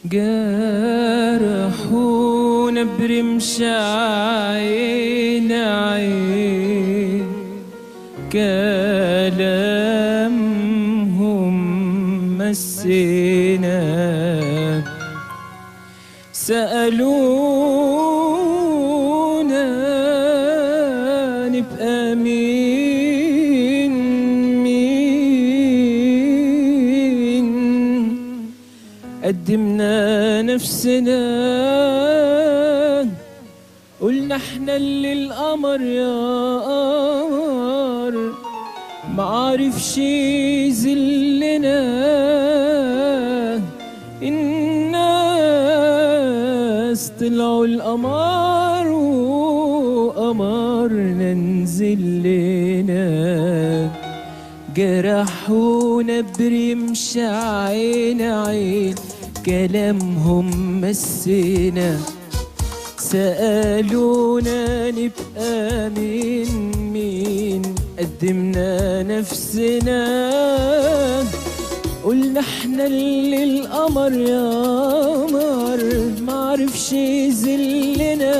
جرحونا برمش عين عين كلامهم مسينا سألونا نبقى مين مين قدمنا نفسنا قلنا احنا اللي القمر يا قمر معرفش يذلنا الناس طلعوا القمر وقمرنا ننزل لنا جرحونا برمش عين عين كلامهم مسنا سألونا نبقى مين مين قدمنا نفسنا قلنا احنا اللي القمر يا قمر معرفش يذلنا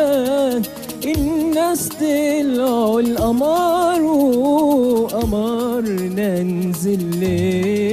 الناس طلعوا القمر وقمرنا ننزل ليه